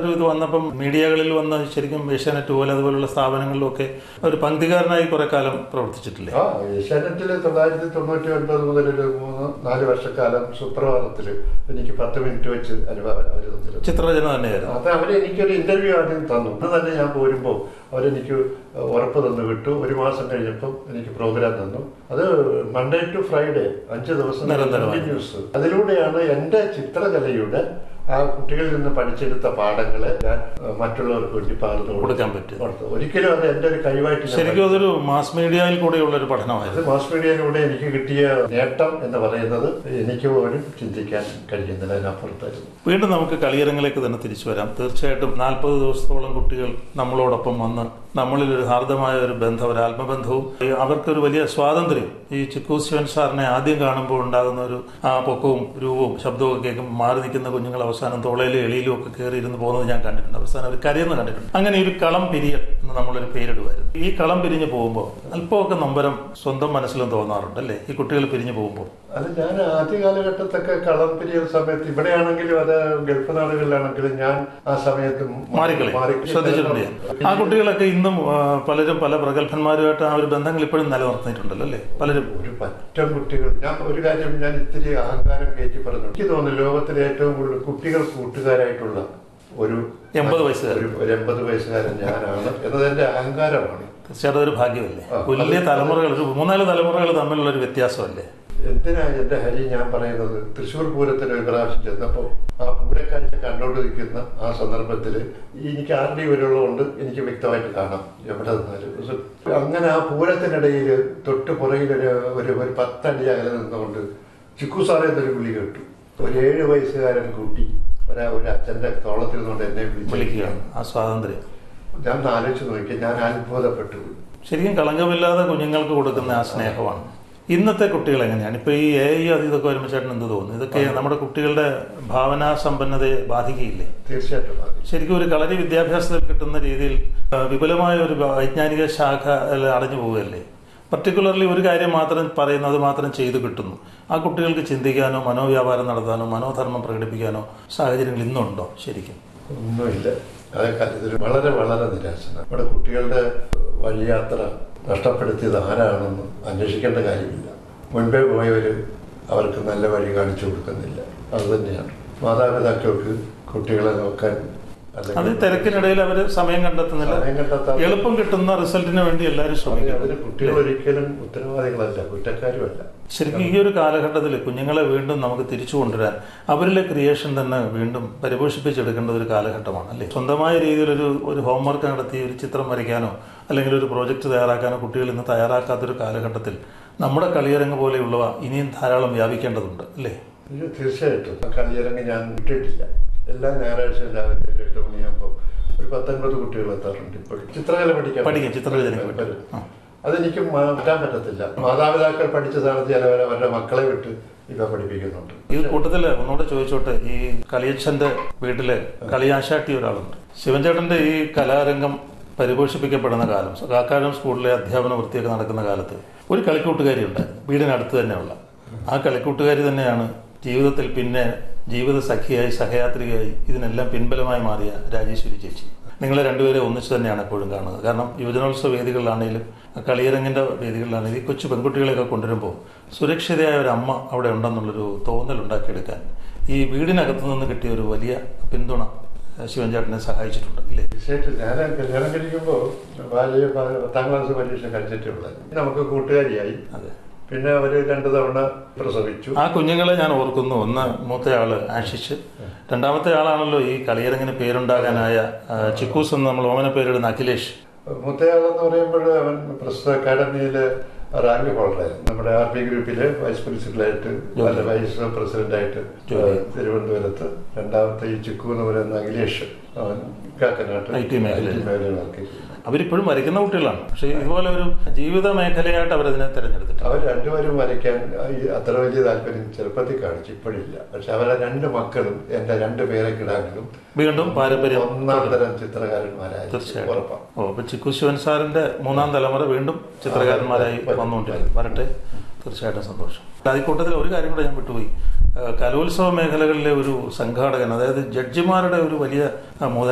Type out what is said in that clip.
ഒരു ഇത് വന്നപ്പം മീഡിയകളിൽ വന്ന് ശരിക്കും ഏഷ്യാനെറ്റ് പോലെ അതുപോലുള്ള സ്ഥാപനങ്ങളിലൊക്കെ ഒരു പങ്ക്തികാരനായി കുറെ കാലം പ്രവർത്തിച്ചിട്ടില്ലേ ആ ഏഷ്യാനെറ്റില് തൊള്ളായിരത്തി തൊണ്ണൂറ്റി ഒൻപത് മുതൽ ഒരു മൂന്ന് നാല് വർഷക്കാലം സുപ്രഭാതത്തില് എനിക്ക് പത്ത് മിനിറ്റ് വെച്ച് അനുഭവം അവർ തന്നിരുന്നു ചിത്രരചന തന്നെയായിരുന്നു അത് അവര് എനിക്കൊരു ഇന്റർവ്യൂ ആദ്യം തന്നു അന്ന് തന്നെ ഞാൻ പോരുമ്പോൾ അവരെനിക്ക് ഉറപ്പ് തന്നു വിട്ടു ഒരു മാസം കഴിഞ്ഞപ്പം എനിക്ക് പ്രോഗ്രാം തന്നു അത് മൺഡേ ടു ഫ്രൈഡേ അഞ്ച് ദിവസം നിരന്തരമായി. കണ്ടിന്യൂസ് അതിലൂടെയാണ് എൻ്റെ ചിത്രകലയുടെ ആ കുട്ടികളിൽ നിന്ന് പഠിച്ചെടുത്ത പാഠങ്ങളെ ഞാൻ അഹ്, മറ്റുള്ളവർക്ക് വേണ്ടി പകർന്നു കൊടുക്കാൻ പറ്റും. കൊടുത്തു. ഒരിക്കലും അത് എൻ്റെ ഒരു കഴിവായിട്ട് ഞാൻ ശരിക്കും അതൊരു മാസ് മീഡിയയിൽ കൂടെയുള്ള ഒരു പഠനമായിരുന്നു അത് മാസ് മീഡിയയിലൂടെ എനിക്ക് കിട്ടിയ നേട്ടം എന്ന് പറയുന്നത് എനിക്ക് പോലും ചിന്തിക്കാൻ കഴിയുന്നില്ല അതിനപ്പുറത്തായിരുന്നു വീണ്ടും നമുക്ക് കളിയരങ്ങിലേക്ക് തന്നെ തിരിച്ചു വരാം തീർച്ചയായിട്ടും നാൽപ്പത് ദിവസത്തോളം കുട്ടികൾ നമ്മളോടൊപ്പം വന്ന് നമ്മളിൽ ഒരു ഹാർദമായ ഒരു ബന്ധം ഒരു ആത്മബന്ധവും ഈ അവർക്കൊരു വലിയ സ്വാതന്ത്ര്യം ഈ ചിക്കു ശിവൻ സാറിനെ ആദ്യം കാണുമ്പോൾ ഉണ്ടാകുന്ന ഒരു ആ പൊക്കവും രൂപവും ശബ്ദവും ഒക്കെ കേൾക്കുമ്പോൾ മാറി നിൽക്കുന്ന കുഞ്ഞുങ്ങൾ അവസാനം തോളയിലും എളിയിലും ഒക്കെ കയറി ഇരുന്ന് പോകുന്നത് ഞാൻ കണ്ടിട്ടുണ്ട് അവസാനം അവർ കരയുന്ന കണ്ടിട്ടുണ്ട് അങ്ങനെ ഒരു കളം പിരിയൽ എന്ന് നമ്മളൊരു പേരിടുമായിരുന്നു ഈ കളം പിരിഞ്ഞ് പോകുമ്പോൾ അല്പമൊക്കെ നൊമ്പരം സ്വന്തം മനസ്സിലും തോന്നാറുണ്ട് അല്ലേ ഈ കുട്ടികൾ പിരിഞ്ഞു പോകുമ്പോൾ അത് ഞാൻ ആദ്യ കാലഘട്ടത്തൊക്കെ കളം പിരിയുന്ന സമയത്ത് ഇവിടെയാണെങ്കിലും അത് ഗൾഫ് നാടുകളിലാണെങ്കിലും ഞാൻ ആ സമയത്ത് മാറിക്കളി ശ്രദ്ധിച്ചിട്ടുണ്ട് ഞാൻ. ആ കുട്ടികളൊക്കെ ഇന്നും ആ, പലരും പല പ്രഗത്ഭന്മാരുമായിട്ട് ആ ഒരു ബന്ധങ്ങൾ ഇപ്പോഴും നിലനിർത്തിയിട്ടുണ്ടല്ലോ അല്ലേ പലരും ഒരു പറ്റം കുട്ടികൾ ഞാൻ ഒരു കാര്യം ഞാൻ ഇത്തിരി അഹങ്കാരം കയറ്റി പറഞ്ഞു എനിക്ക് തോന്നുന്നു ലോകത്തിലെ ഏറ്റവും കൂടുതൽ കുട്ടികൾ കൂട്ടുകാരായിട്ടുള്ള ഒരു എൺപത് വയസ്സുകാരൻ. ഒരു- ഒരു എൺപത് വയസ്സുകാരൻ ഞാനാണ് എന്നത് എന്റെ അഹങ്കാരമാണ് തീർച്ചയായിട്ടും അതൊരു ഭാഗ്യമല്ലേ ആ, വലിയ തലമുറകൾ ഒരു മൂന്നാല് തലമുറകൾ തമ്മിലുള്ള ഒരു വ്യത്യാസമല്ലേ എന്തിനാ എന്റെ ഹരി ഞാൻ പറയുന്നത് തൃശ്ശൂർ പൂരത്തിന് ഒരു പ്രാവശ്യം ചെന്നപ്പോൾ ആ പൂരക്കാഴ്ച കണ്ടോണ്ട് നിൽക്കുന്ന ആ സന്ദർഭത്തിൽ എനിക്ക് ആർ ഡി വരുള്ളതുകൊണ്ട് എനിക്ക് വ്യക്തമായിട്ട് കാണാം എവിടെ നിന്നാലും പക്ഷെ അങ്ങനെ ആ പൂരത്തിനിടയിൽ തൊട്ട് പുറകിലൊരു ഒരു ഒരു പത്തടി അകലെ നിന്നുകൊണ്ട് ചിക്കു സാറേ എന്നൊരു വിളി കേട്ടു ഒരു ഏഴ് വയസ്സുകാരൻ കൂട്ടി ഒരു ഒരു അച്ഛന്റെ തോളത്തിൽ നിന്നുകൊണ്ട് എന്നെ വിളിക്കുകയാണ് വിളിക്കുകയാണ് ആ സ്വാതന്ത്ര്യം ഞാൻ ഒന്ന് ആലോചിച്ച് നോക്കി ഞാൻ അത്ഭുതപ്പെട്ടു പോയി. ശരിക്കും കളങ്കമില്ലാതെ കുഞ്ഞുങ്ങൾക്ക് കൊടുക്കുന്ന ആ സ്നേഹമാണ് ഇന്നത്തെ കുട്ടികൾ എങ്ങനെയാണ് ഇപ്പൊ ഈ എ ഐ അത് ഇതൊക്കെ വരുമ്പോൾ ചേട്ടൻ എന്ത് തോന്നുന്നു ഇതൊക്കെ നമ്മുടെ കുട്ടികളുടെ ഭാവനാ സമ്പന്നതയെ ബാധിക്കുകയില്ലേ തീർച്ചയായിട്ടും അത് ശരിക്കും ഒരു കളരി വിദ്യാഭ്യാസത്തിൽ കിട്ടുന്ന രീതിയിൽ ആ, വിപുലമായ ഒരു വൈജ്ഞാനിക ശാഖ അല്ല, അടഞ്ഞു പോവുകയല്ലേ പർട്ടിക്കുലർലി ഒരു കാര്യം മാത്രം പറയുന്നത് മാത്രം ചെയ്തു കിട്ടുന്നു ആ കുട്ടികൾക്ക് ചിന്തിക്കാനോ മനോവ്യാപാരം നടത്താനോ മനോധർമ്മം പ്രകടിപ്പിക്കാനോ സാഹചര്യങ്ങൾ ഇന്നുണ്ടോ ശരിക്കും ഒന്നുമില്ല അതൊക്കെ ഇതിൽ വളരെ വളരെ നിരാശ നമ്മുടെ കുട്ടികളുടെ വഴിയാത്ര നഷ്ടപ്പെടുത്തിയത് ആരാണെന്ന് അന്വേഷിക്കേണ്ട കാര്യമില്ല മുൻപേ പോയവർ അവർക്ക് നല്ല വഴി കാണിച്ചു കൊടുക്കുന്നില്ല അത് തന്നെയാണ് മാതാപിതാക്കൾക്ക് കുട്ടികളെ നോക്കാൻ അത് അല്ലെങ്കിൽ തിരക്കിനിടയിൽ അവർ സമയം കണ്ടെത്തുന്നില്ല സമയം കണ്ടെത്താൻ എളുപ്പം കിട്ടുന്ന റിസൾട്ടിന് വേണ്ടി എല്ലാവരും ശ്രമിക്കുന്നു അതിന് കുട്ടികൾ ഒരിക്കലും ഉത്തരവാദികളല്ല കുറ്റക്കാരുമല്ല ശരിക്കും ഈ ഒരു കാലഘട്ടത്തിൽ കുഞ്ഞുങ്ങളെ വീണ്ടും നമുക്ക് തിരിച്ചു കൊണ്ടുവരാൻ അവരിലെ ക്രിയേഷൻ തന്നെ വീണ്ടും പരിപോഷിപ്പിച്ചെടുക്കേണ്ട ഒരു കാലഘട്ടമാണ് അല്ലേ സ്വന്തമായ രീതിയിൽ ഒരു ഒരു ഹോംവർക്ക് നടത്തി ഒരു ചിത്രം വരയ്ക്കാനോ അല്ലെങ്കിൽ ഒരു പ്രോജക്റ്റ് തയ്യാറാക്കാനോ കുട്ടികൾ ഇന്ന് തയ്യാറാക്കാത്തൊരു കാലഘട്ടത്തിൽ നമ്മുടെ കളിയരങ്ങ് പോലെയുള്ളവ ഇനിയും ധാരാളം വ്യാപിക്കേണ്ടതുണ്ട് അല്ലേ ഇത് തീർച്ചയായിട്ടും കളിയിറങ്ങി ഞാൻ വിട്ടിട്ടില്ല എല്ലാ ഞായറാഴ്ചയും രാവിലെ ഒരു എട്ട് മണിയാകുമ്പോൾ ഒരു പത്തൊൻപത് കുട്ടികൾ എത്താറുണ്ട് ഇപ്പോഴും ചിത്രകല പഠിക്കാൻ പഠിക്കും, ചിത്രരചനയ്ക്ക് വരും. പറ്റും. ആ. അതെനിക്ക് മാറ്റാൻ പറ്റത്തില്ല മാതാപിതാക്കൾ പഠിച്ചതാണ് ചിലവർ അവരുടെ മക്കളെ വിട്ട് ഇവ പഠിപ്പിക്കുന്നുണ്ട് ഈ കൂട്ടത്തില് ഒന്നുകൂടെ ചോദിച്ചോട്ടെ ഈ കളിയച്ഛന്റെ വീട്ടില് കളിയാശാട്ടി ഒരാളുണ്ട് ശിവൻചേട്ടന്റെ ഈ കലാരംഗം പരിപോഷിപ്പിക്കപ്പെടുന്ന കാലം കാക്കാഴം സ്കൂളിലെ അധ്യാപന വൃത്തിയൊക്കെ നടക്കുന്ന കാലത്ത് ഒരു കളിക്കൂട്ടുകാരി ഉണ്ടായിരുന്നു വീടിനടുത്ത് തന്നെയുള്ള ആ കളിക്കൂട്ടുകാരി തന്നെയാണ് ജീവിതത്തിൽ പിന്നെ ജീവിത സഖിയായി സഹയാത്രികയായി ഇതിനെല്ലാം പിൻബലമായി മാറിയ രാജേശ്വരി ചേച്ചി നിങ്ങളെ രണ്ടുപേരെ ഒന്നിച്ച് തന്നെയാണ് എപ്പോഴും കാണുന്നത് കാരണം യുവജനോത്സവ വേദികളിലാണെങ്കിലും കളിയരങ്ങിന്റെ വേദികളിലാണെങ്കിലും ഈ കൊച്ചു പെൺകുട്ടികളെയൊക്കെ കൊണ്ടുവരുമ്പോൾ സുരക്ഷിതയായ ഒരു അമ്മ അവിടെ ഉണ്ടെന്നുള്ളൊരു തോന്നൽ ഉണ്ടാക്കിയെടുക്കാൻ ഈ വീടിനകത്തു നിന്ന് കിട്ടിയ ഒരു വലിയ പിന്തുണ ഏഹ്, ശിവൻചേട്ടനെ സഹായിച്ചിട്ടുണ്ട് ഇല്ലേ തീർച്ചയായിട്ടും ഞാൻ കല്യാണം കഴിക്കുമ്പോൾ ബാല്യ പത്താം ക്ലാസ് പരീക്ഷ കഴിച്ചിട്ടേ ഉള്ളത് നമുക്ക് കൂട്ടുകാരിയായി അതെ പിന്നെ അവര് രണ്ടു തവണ പ്രസവിച്ചു ആ കുഞ്ഞുങ്ങളെ ഞാൻ ഓർക്കുന്നു ഒന്ന് മൂത്തയാള് ആശിഷ് രണ്ടാമത്തെ ആളാണല്ലോ ഈ കളിയരങ്ങിന് പേരുണ്ടാകാനായ ആ, ചിക്കൂസ് എന്ന് നമ്മൾ ഓമന പേരിടുന്ന അഖിലേഷ് മൂത്തയാളെന്ന് പറയുമ്പോൾ അവൻ പ്രസ്തുത അക്കാഡമിയിലെ റാങ്ക് ഹോൾഡറായിരുന്നു നമ്മുടെ ആർ പി ഗ്രൂപ്പിലെ വൈസ് പ്രിൻസിപ്പലായിട്ട് അല്ല വൈസ് പ്രസിഡന്റായിട്ട് ജോലി. തിരുവനന്തപുരത്ത് രണ്ടാമത്തെ ഈ ചിക്കു എന്ന് പറയുന്ന അഖിലേഷ് അവൻ കാക്കനാട്ട് IT മേഖലയിൽ. IT മേഖലയിൽ വർക്ക് ചെയ്തു അവരിപ്പോഴും വരയ്ക്കുന്ന കുട്ടികളാണ് പക്ഷേ ഇതുപോലെ ഒരു ജീവിത മേഖലയായിട്ട് അവരതിനെ തിരഞ്ഞെടുത്തിട്ടുണ്ട് അവർ രണ്ടുപേരും വരയ്ക്കാൻ ഈ അത്ര വലിയ താല്പര്യം ചെറുപ്പത്തിൽ കാണിച്ചു ഇപ്പോഴില്ല പക്ഷെ അവരെ രണ്ട് മക്കളും എന്റെ രണ്ട് പേരെ കിടാങ്ങളും വീണ്ടും പാരമ്പര്യം ഒന്നാം തരം ചിത്രകാരന്മാരായി തീർച്ചയായിട്ടും ഉറപ്പാണ് ഓ അപ്പൊ ചിക്കു ശിവൻ സാറിന്റെ മൂന്നാം തലമുറ വീണ്ടും ചിത്രകാരന്മാരായി വന്നുകൊണ്ടിരിക്കും വരട്ടെ തീർച്ചയായിട്ടും സന്തോഷം അതിക്കൂട്ടത്തിൽ ഒരു കാര്യം കൂടെ ഞാൻ വിട്ടുപോയി ആ, കലോത്സവ മേഖലകളിലെ ഒരു സംഘാടകൻ അതായത് ജഡ്ജിമാരുടെ ഒരു വലിയ ആ, മുതൽ